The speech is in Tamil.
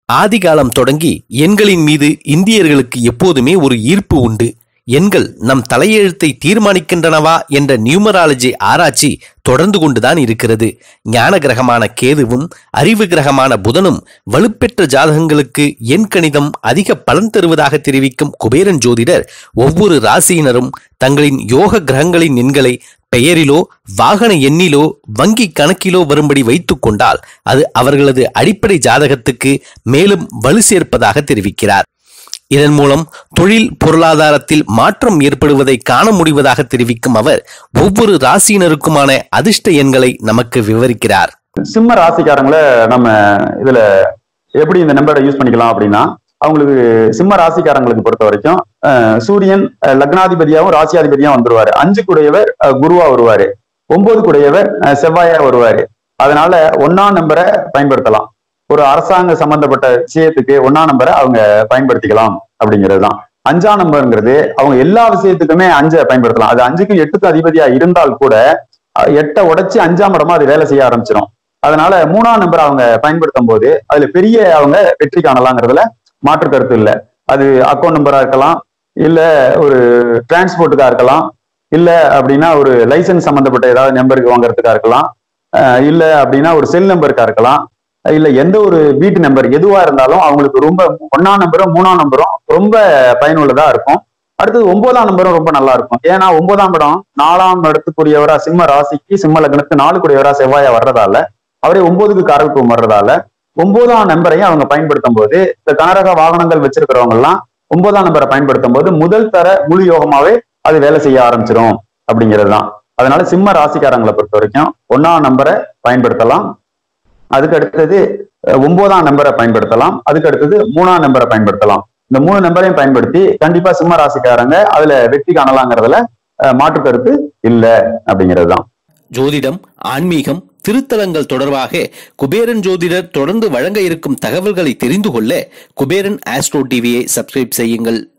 ஆதிகாலம் தொடங்கி எண்களின் மீது இந்தியர்களுக்கு எப்போதுமே ஒரு ஈர்ப்பு உண்டு எண்கள் நம் தலையெழுத்தை தீர்மானிக்கின்றனவா என்ற நியூமராலஜி ஆராய்ச்சி தொடர்ந்து கொண்டுதான் இருக்கிறது ஞான கிரகமான கேதுவும் அறிவு கிரகமான புதனும் வலுப்பெற்ற ஜாதகங்களுக்கு எண் கணிதம் அதிக பலன் தருவதாக தெரிவிக்கும் குபேரன் ஜோதிடர் ஒவ்வொரு ராசியினரும் தங்களின் யோக கிரகங்களின் எண்களை பெயரிலோ வாகன எண்ணிலோ வங்கி கணக்கிலோ வரும்படி வைத்துக் கொண்டால் அது அவர்களது அடிப்படை ஜாதகத்துக்கு மேலும் வலு சேர்ப்பதாக தெரிவிக்கிறார் இதன் மூலம் தொழில் பொருளாதாரத்தில் மாற்றம் ஏற்படுவதை காண முடிவதாக தெரிவிக்கும் அவர் ஒவ்வொரு ராசியினருக்குமான அதிர்ஷ்ட எண்களை நமக்கு விவரிக்கிறார் சிம்ம ராசிக்காரங்களை நம்ம இதுல எப்படி இந்த நம்பரை யூஸ் பண்ணிக்கலாம் அப்படின்னா அவங்களுக்கு சிம்ம ராசிக்காரங்களுக்கு பொறுத்த வரைக்கும் அஹ், சூரியன் அஹ், லக்னாதிபதியாவும் ராசியாதிபதியாவும் வந்துருவாரு அஞ்சு குடையவர் அஹ், குருவா வருவாரு ஒன்பது குடையவர் அஹ், செவ்வாயா வருவாரு அதனால ஒன்னாம் நம்பரை பயன்படுத்தலாம் ஒரு அரசாங்க சம்பந்தப்பட்ட விஷயத்துக்கு ஒன்னாம் நம்பரை அவங்க பயன்படுத்திக்கலாம் அப்படிங்கிறது தான் அஞ்சாம் நம்பருங்கிறது அவங்க எல்லா விஷயத்துக்குமே அஞ்சை பயன்படுத்தலாம் அது அஞ்சுக்கும் எட்டுக்கும் அதிபதியா இருந்தால் கூட அஹ், எட்டை உடைச்சு அஞ்சாம் இடமா அது வேலை செய்ய ஆரம்பிச்சிடும் அதனால மூணாம் நம்பர் அவங்க பயன்படுத்தும் போது அதுல பெரிய அவங்க வெற்றி காணலாங்கிறதுல மாற்று கருத்து இல்லை அது அக்கௌண்ட் நம்பரா இருக்கலாம் இல்ல ஒரு டிரான்ஸ்போர்ட்டுக்கா இருக்கலாம் இல்ல அப்படின்னா ஒரு லைசன்ஸ் சம்பந்தப்பட்ட ஏதாவது நம்பருக்கு வாங்குறதுக்கா இருக்கலாம் அஹ் இல்ல அப்படின்னா ஒரு செல் நம்பருக்கா இருக்கலாம் இல்ல எந்த ஒரு வீட்டு நம்பர் எதுவா இருந்தாலும் அவங்களுக்கு ரொம்ப ஒன்னாம் நம்பரும் மூணாம் நம்பரும் ரொம்ப பயனுள்ளதா இருக்கும் அடுத்தது ஒன்பதாம் நம்பரும் ரொம்ப நல்லா இருக்கும் ஏன்னா ஒன்பதாம் இடம் நாலாம் இடத்துக்குரியவரா சிம்ம ராசிக்கு சிம்ம லக்னத்துக்கு நாலு கூடியவரா செவ்வாயா வர்றதால அவரே ஒன்பதுக்கு காரகத்துவம் வர்றதால ஒன்பதாம் நம்பரையும் அவங்க பயன்படுத்தும் போது இந்த கனரக வாகனங்கள் வச்சிருக்கிறவங்க எல்லாம் ஒன்பதாம் நம்பரை பயன்படுத்தும் போது முதல் தர முழு யோகமாவே அது வேலை செய்ய ஆரம்பிச்சிரும் அப்படிங்கிறது தான் அதனால சிம்ம ராசிக்காரங்களை பொறுத்த வரைக்கும் ஒன்னாம் நம்பரை பயன்படுத்தலாம் அதுக்கு அடுத்தது அஹ், ஒன்பதாம் நம்பரை பயன்படுத்தலாம் அதுக்கு அடுத்தது மூணாம் நம்பரை பயன்படுத்தலாம் இந்த மூணு நம்பரையும் பயன்படுத்தி கண்டிப்பா சிம்ம ராசிக்காரங்க அதுல வெற்றி காணலாங்கிறதுல அஹ், மாற்று கருத்து இல்ல அப்படிங்கிறது தான் ஜோதிடம் ஆன்மீகம் திருத்தலங்கள் தொடர்பாக குபேரன் ஜோதிடர் தொடர்ந்து வழங்க இருக்கும் தகவல்களை தெரிந்து கொள்ள குபேரன் ஆஸ்ட்ரோ டிவியை சப்ஸ்கிரைப் செய்யுங்கள்